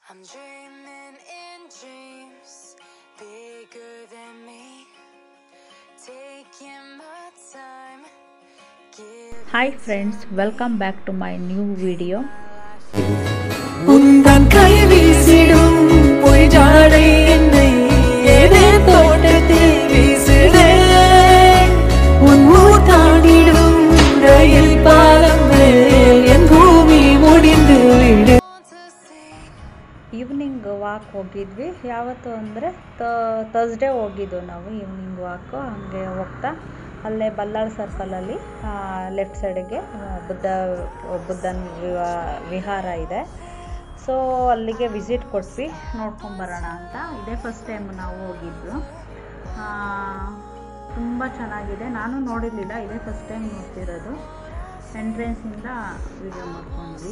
I'm dreaming in dreams bigger than me. Taking my time. Give hi friends welcome back to my new video உந்தன் கை வீசிடும் பொய் ஜாடை என்னை ஏதே தோட்டத்தில் வீசுதே உன் ஊர் தாண்டிடும் ரயில் பாலம் மேல் என் பூமி முடிந்து விடு to see. ಈವ್ನಿಂಗ್ ವಾಕ್ ಹೋಗಿದ್ವಿ ಯಾವತ್ತು ಅಂದರೆ ತರ್ಸ್ಡೇ ಹೋಗಿದ್ದು ನಾವು ಈವ್ನಿಂಗ್ ವಾಕು ಹಾಗೆ ಹೋಗ್ತಾ ಅಲ್ಲೇ ಬಲ್ಲಾಳ್ ಸರ್ಕಲಲ್ಲಿ ಲೆಫ್ಟ್ ಸೈಡಿಗೆ ಬುದ್ಧ ಬುದ್ಧನ ವಿವಾ- ವಿಹಾರ ಇದೆ ಸೊ ಅಲ್ಲಿಗೆ ವಿಸಿಟ್ ಕೊಟ್ವಿ ನೋಡ್ಕೊಂಬರೋಣ ಅಂತ ಇದೇ ಫಸ್ಟ್ ಟೈಮ್ ನಾವು ಹೋಗಿದ್ದು ತುಂಬ ಚೆನ್ನಾಗಿದೆ ನಾನು ನೋಡಿರಲಿಲ್ಲ ಇದೇ ಫಸ್ಟ್ ಟೈಮ್ ನೋಡ್ತಿರೋದು ಎಂಟ್ರೆನ್ಸಿಂದ ವಿಡಿಯೋ ಮಾಡ್ಕೊಂಡ್ವಿ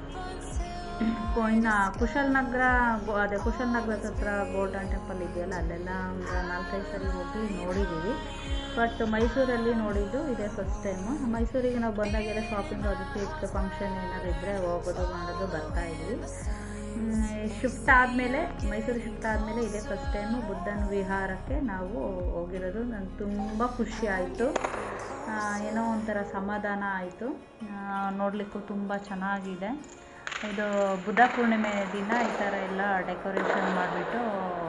ಇನ್ನು ಕುಶಾಲನಗರ ಗೋ- ಅದೇ ಕುಶಾಲನಗರದ ಹತ್ರ ಗೋಲ್ಡನ್ ಟೆಂಪಲ್ ಇದೆಯಲ್ಲ ಅಲ್ಲೆಲ್ಲ ಒಂದು ನಾಲ್ಕೈದು ಸರಿ ಹೋಗಿ ನೋಡಿದ್ದೀವಿ ಬಟ್ ಮೈಸೂರಲ್ಲಿ ನೋಡಿದ್ದು ಇದೇ ಫಸ್ಟ್ ಟೈಮು ಮೈಸೂರಿಗೆ ನಾವು ಬಂದಾಗೆಲ್ಲ ಶಾಪಿಂಗ್ ಅದಕ್ಕೆ ಇದಕ್ಕೆ ಫಂಕ್ಷನ್ ಏನಾದ್ರು ಇದ್ದರೆ ಹೋಗೋದು ಮಾಡೋದು ಬರ್ತಾ ಇದ್ವಿ ಶಿಫ್ಟ್ ಆದಮೇಲೆ ಮೈಸೂರು ಶಿಫ್ಟ್ ಆದಮೇಲೆ ಇದೇ ಫಸ್ಟ್ ಟೈಮು ಬುದ್ಧನ ವಿಹಾರಕ್ಕೆ ನಾವು ಹೋಗಿರೋದು ನನಗೆ ತುಂಬ ಖುಷಿ ಆಯಿತು ಏನೋ ಒಂಥರ ಸಮಾಧಾನ ಆಯಿತು ನೋಡಲಿಕ್ಕೂ ತುಂಬ ಚೆನ್ನಾಗಿದೆ ಇದು ಬುದ್ಧ ಪೂರ್ಣಿಮೆ ದಿನ ಈ ಥರ ಎಲ್ಲ ಡೆಕೋರೇಷನ್ ಮಾಡಿಬಿಟ್ಟು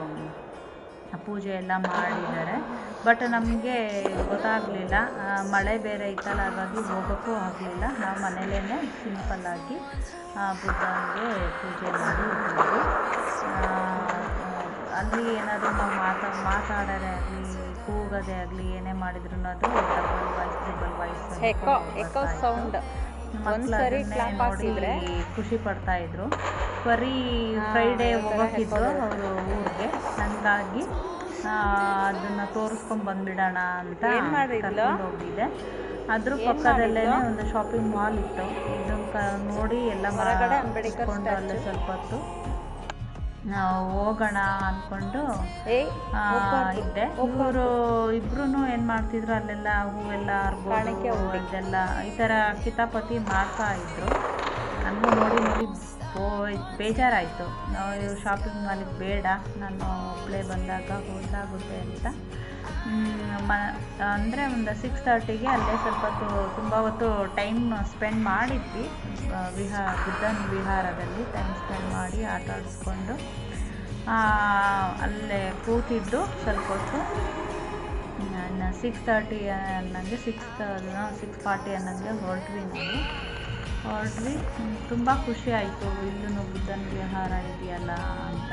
ಪೂಜೆ ಎಲ್ಲ ಮಾಡಿದ್ದಾರೆ ಬಟ್ ನಮಗೆ ಗೊತ್ತಾಗಲಿಲ್ಲ ಮಳೆ ಬೇರೆ ಇತ್ತಲ್ಲ ಹಾಗಾಗಿ ಹೋಗೋಕ್ಕೂ ಆಗಲಿಲ್ಲ ನಾವು ಮನೇಲೇ ಸಿಂಪಲ್ಲಾಗಿ ಬುದ್ಧನಿಗೆ ಪೂಜೆ ಮಾಡಿ ಇದ್ವಿ. ಆ, ಅಲ್ಲಿ ಏನಾದರೂ ನಾವು ಮಾತಾ ಮಾತಾಡೋದೇ ಆಗಲಿ ಕೂಗೋದೇ ಆಗಲಿ ಏನೇ ಮಾಡಿದ್ರು ಅದು double voice triple voice echo echo sound ಒಂದ್ಸರಿ ಕ್ಲಾಪ್ ಹಾಕಿದ್ರೆ ಖುಷಿ ಪಡ್ತಾ ಇದ್ರು ಬರೀ ಫ್ರೈಡೇ ಹೋಗೋಕ್ಕಿದ್ರು ಅವರು ಊರಿಗೆ ಹಂಗಾಗಿ ಆ, ಅದನ್ನ ತೋರಿಸ್ಕೊಂಡ್ ಬಂದ್ಬಿಡೋಣ ಅಂತ ಏನ್ ಮಾಡಿದ್ಲು? ಕರ್ಕೊಂಡ್ ಹೋಗಿದ್ದೆ ಅದ್ರ ಪಕ್ಕದಲ್ಲೇ ಒಂದು ಶಾಪಿಂಗ್ ಮಾಲ್ ಇತ್ತು ಇದನ್ನ ಕ- ನೋಡಿ ಎಲ್ಲ ಹೊರಗಡೆ ಅಂಬೇಡ್ಕರ್ ಕುತ್ಕೊಂಡು ಅಲ್ಲೇ ಸ್ವಲ್ಪ ಹೊತ್ತು ನಾವು ಹೋಗೋಣ ಅಂದ್ಕೊಂಡು ಏಯ್ ಆ, ಹೋಗ್ಬಾರ್ದು. ಇದ್ದೆ ಇವರು ಇಬ್ರು ಏನ್ ಮಾಡ್ತಿದ್ರು ಅಲ್ಲೆಲ್ಲ ಹೂವೆಲ್ಲ ಕಾಣಿಕೆ ಹರ್ಬೋದು ಹೂವು. ಇದೆಲ್ಲ ಈ ಥರ ಕಿತಾಪತಿ ಮಾಡ್ತಾ ಇದ್ರು ನನಗೂ ನೋಡಿ ನೋಡಿ ಬೋ ಬೇಜಾರಾಯಿತು ನಾವು ಶಾಪಿಂಗ್ ಮಾಲಿಗೆ ಬೇಡ ನಾನು ಒಬ್ಬಳೇ ಬಂದಾಗ ಹೋದಾಗುತ್ತೆ ಅಂತ ಹ್ಮ್, ಮ ಅಂದರೆ ಒಂದು ಸಿಕ್ಸ್ ತರ್ಟಿಗೆ ಅಲ್ಲೇ ಸ್ವಲ್ಪ ಹೊತ್ತು ತುಂಬ ಹೊತ್ತು ಟೈಮ್ ಸ್ಪೆಂಡ್ ಮಾಡಿದ್ವಿ ಆ, ವಿಹಾ ಬುದ್ಧನ ವಿಹಾರದಲ್ಲಿ ಟೈಮ್ ಸ್ಪೆಂಡ್ ಮಾಡಿ ಆಟ ಆಡಿಸ್ಕೊಂಡು ಆ, ಅಲ್ಲೇ ಕೂತಿದ್ದು ಸ್ವಲ್ಪ ಹೊತ್ತು ನಾನು ಸಿಕ್ಸ್ ತರ್ಟಿ ಅನ್ನಂಗೆ ಸಿಕ್ಸ್ ಸಿಕ್ಸ್ ಫಾರ್ಟಿ ಅನ್ನಂಗೆ ಹೊರಟ್ವಿ ನಾವು ಹೊರಟ್ವಿ ತುಂಬ ಖುಷಿ ಆಯಿತು ಇಲ್ಲೂ ಬುದ್ಧನ ವಿಹಾರ ಇದೆಯಲ್ಲ ಅಂತ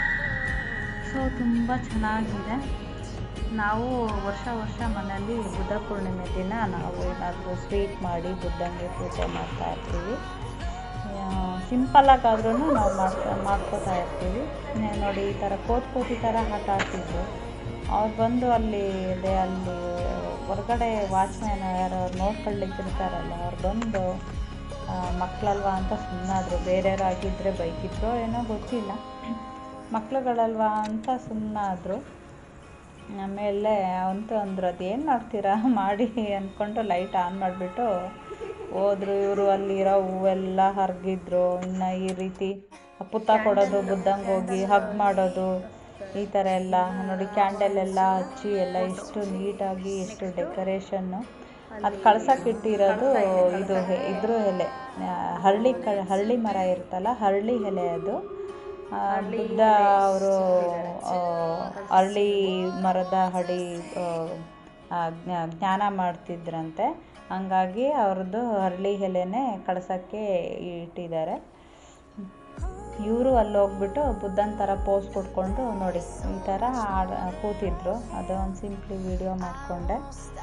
ಸೊ ತುಂಬ ಚೆನ್ನಾಗಿದೆ ನಾವು ವರ್ಷ ವರ್ಷ ಮನೆಯಲ್ಲಿ ಬುದ್ಧ ಪೂರ್ಣಿಮೆ ದಿನ ನಾವು ಏನಾದರೂ ಸ್ವೀಟ್ ಮಾಡಿ ಬುದ್ಧನಿಗೆ ಪೂಜೆ ಮಾಡ್ತಾ ಇರ್ತೀವಿ ಸಿಂಪಲ್ಲಾಗಾದ್ರೂ ನಾವು ಮಾಡ್ತಾ ಮಾಡ್ಕೋತಾ ಇರ್ತೀವಿ ನೆ- ನೋಡಿ ಈ ಥರ ಕೋತ್ ಕೋತಿ ಥರ ಆಟ ಆಡ್ತಿದ್ರು ಅವ್ರು ಬಂದು ಅಲ್ಲಿ ಇದೆ ಅಲ್ಲಿ ಹೊರಗಡೆ ವಾಚ್ಮ್ಯಾನ್ ಯಾರೋ ನೋಡ್ಕೊಳ್ಳಿಕ್ಕಿರ್ತಾರಲ್ಲ ಅವ್ರು ಬಂದು ಆ, ಮಕ್ಕಳಲ್ವಾ ಅಂತ ಸುಮ್ಮನಾದ್ರು ಬೇರೆಯವರಾಗಿದ್ದರೆ ಬೈಕಿದ್ರು ಏನೋ ಗೊತ್ತಿಲ್ಲ ಮಕ್ಳುಗಳಲ್ವಾ ಅಂತ ಸುಮ್ಮನಾದ್ರು ಆಮೇಲೆ ಅವಂತೂ ಅಂದ್ರು ಅದೇನು ಮಾಡ್ತೀರಾ ಮಾಡಿ ಅಂದ್ಕೊಂಡು ಲೈಟ್ ಆನ್ ಮಾಡಿಬಿಟ್ಟು ಹೋದ್ರು ಇವರು ಅಲ್ಲಿರೋ ಹೂವೆಲ್ಲ ಹರ್ಗಿದ್ರು ಇನ್ನು ಈ ರೀತಿ ಪುತ್ತ ಕೊಡೋದು ಬುದ್ಧಂಗೆ ಹೋಗಿ ಹಗ್ ಮಾಡೋದು ಈ ಥರ ಎಲ್ಲ ನೋಡಿ ಕ್ಯಾಂಡಲ್ ಎಲ್ಲ ಹಚ್ಚಿ ಎಲ್ಲ ಎಷ್ಟು ನೀಟಾಗಿ ಎಷ್ಟು ಡೆಕೋರೇಷನ್ನು ಅದು ಕಳ್ಸಕ್ಕೆ ಇಟ್ಟಿರೋದು ಇದು ಹೆ- ಇದ್ರ ಎಲೆ ಆ, ಹರಳಿ ಕ ಹರಳಿ ಮರ ಇರುತ್ತಲ್ಲ ಹರಳಿ ಎಲೆ ಅದು ಆ, ಬುದ್ಧ ಅವರು ಅರಳಿ ಮರದ ಹಡಿ ಆ, ಆ, ಜ್ಞಾ- ಜ್ಞಾನ ಮಾಡ್ತಿದ್ರಂತೆ ಹಂಗಾಗಿ ಅವ್ರದ್ದು ಹರಳಿ ಎಲೆನೇ ಕಳ್ಸೋಕ್ಕೆ ಇಟ್ಟಿದ್ದಾರೆ ಇವರು ಅಲ್ಲಿ ಹೋಗ್ಬಿಟ್ಟು ಬುದ್ಧನ ಥರ ಪೋಸ್ ಕೊಟ್ಕೊಂಡು ನೋಡಿ ಈ ಥರ ಆಡ ಕೂತಿದ್ರು ಅದು ಒಂದು ಸಿಂಪ್ಲಿ ವಿಡಿಯೋ ಮಾಡಿಕೊಂಡೆ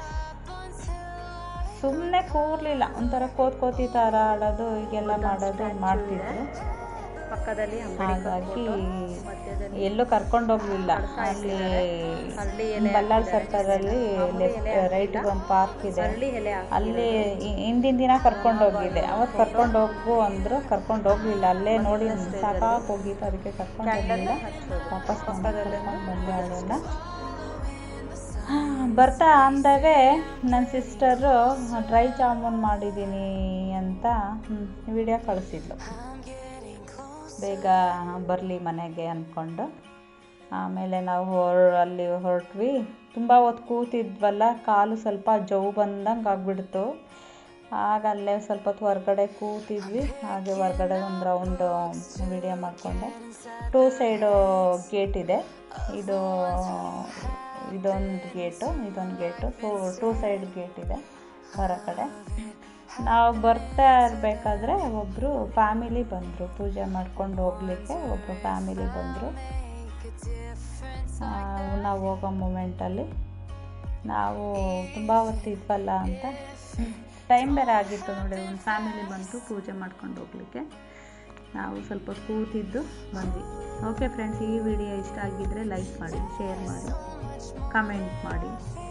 ಸುಮ್ಮನೆ ಕೂರ್ಲಿಲ್ಲ ಒಂಥರ ಕೋತ್ ಕೋತಿ ಥರ ಆಡೋದು ಹೀಗೆಲ್ಲ ಮಾಡೋದು ಮಾಡ್ತಿದ್ರು ಪಕ್ಕದಲ್ಲಿ ಅಂಬೇಡ್ಕರ್ ಹಾಗಾಗಿ photo, ಮಧ್ಯದಲ್ಲಿ ಎಲ್ಲೂ ಕರ್ಕೊಂಡು ಹೋಗ್ಲಿಲ್ಲ ಅಲ್ಲಿ ಹರಳಿ ಎಲೆ ಬಲ್ಲಾಳ್ ಸರ್ಕಲಲ್ಲಿ ಲೆಫ್ಟ್ ರೈಟ್ಗೆ ಒಂದು ಪಾರ್ಕ್ ಇದೆ ಹರಳಿ ಎಲೆ ಹಾಕಿ ಅಲ್ಲಿ ಹಿ- ಹಿಂದಿನ ದಿನ ಕರ್ಕೊಂಡು ಹೋಗಿದ್ದೆ ಅವತ್ತು ಕರ್ಕೊಂಡು ಹೋಗು ಅಂದ್ರು ಕರ್ಕೊಂಡು ಹೋಗ್ಲಿಲ್ಲ ಅಲ್ಲೇ ನೋಡಿ ಸಾಕಾಗಿ ಹೋಗಿತ್ತು ಅದಕ್ಕೆ ಕರ್ಕೊಂಡು ಹೋಗ್ಲಿಲ್ಲ ವಾಪಸ್ ಕರ್ಕೊಂಡು ಬಂದೆ ಅವಳನ್ನ ಬರ್ತಾ ಅಂದಾಗೆ ನನ್ನ ಸಿಸ್ಟರು ಡ್ರೈ ಜಾಮೂನ್ ಮಾಡಿದ್ದೀನಿ ಅಂತ ವಿಡಿಯೋ ಕಳಿಸಿದ್ಲು ಬೇಗ ಬರಲಿ ಮನೆಗೆ ಅಂದ್ಕೊಂಡು ಆಮೇಲೆ ನಾವು ಹೊರ ಅಲ್ಲಿ ಹೊರಟ್ವಿ ತುಂಬ ಹೊತ್ತು ಕೂತಿದ್ವಲ್ಲ ಕಾಲು ಸ್ವಲ್ಪ ಜವ್ ಬಂದಂಗೆ ಆಗ್ಬಿಡ್ತು ಆಗ ಅಲ್ಲೇ ಸ್ವಲ್ಪ ಹೊತ್ತು ಹೊರಗಡೆ ಕೂತಿದ್ವಿ ಹಾಗೆ ಹೊರಗಡೆ ಒಂದು ರೌಂಡು ವಿಡಿಯೋ ಮಾಡಿಕೊಂಡೆ ಟೂ ಸೈಡು ಗೇಟ್ ಇದೆ ಇದು ಇದೊಂದು ಗೇಟು ಇದೊಂದು gate two two side gate ಇದೆ ಹೊರ ಕಡೆ ನಾವು ಬರ್ತಾ ಇರಬೇಕಾದ್ರೆ ಒಬ್ಬರು ಫ್ಯಾಮಿಲಿ ಬಂದರು ಪೂಜೆ ಮಾಡ್ಕೊಂಡು ಹೋಗ್ಲಿಕ್ಕೆ ಒಬ್ಬರು ಫ್ಯಾಮಿಲಿ ಬಂದರು ನಾವು ಹೋಗೋ ಮೂಮೆಂಟಲ್ಲಿ ನಾವು ತುಂಬ ಹೊತ್ತು ಇದ್ವಲ್ಲ ಅಂತ ಟೈಮ್ ಬೇರೆ ಆಗಿತ್ತು ನೋಡಿ ಒಂದು ಫ್ಯಾಮಿಲಿ ಬಂತು ಪೂಜೆ ಮಾಡ್ಕೊಂಡು ಹೋಗ್ಲಿಕ್ಕೆ ನಾವು ಸ್ವಲ್ಪ ಕೂತಿದ್ದು ಬಂದ್ವಿ ಓಕೆ ಫ್ರೆಂಡ್ಸ್ ಈ ವಿಡಿಯೋ ಇಷ್ಟ ಆಗಿದ್ದರೆ ಲೈಕ್ ಮಾಡಿ ಶೇರ್ ಮಾಡಿ ಕಮೆಂಟ್ ಮಾಡಿ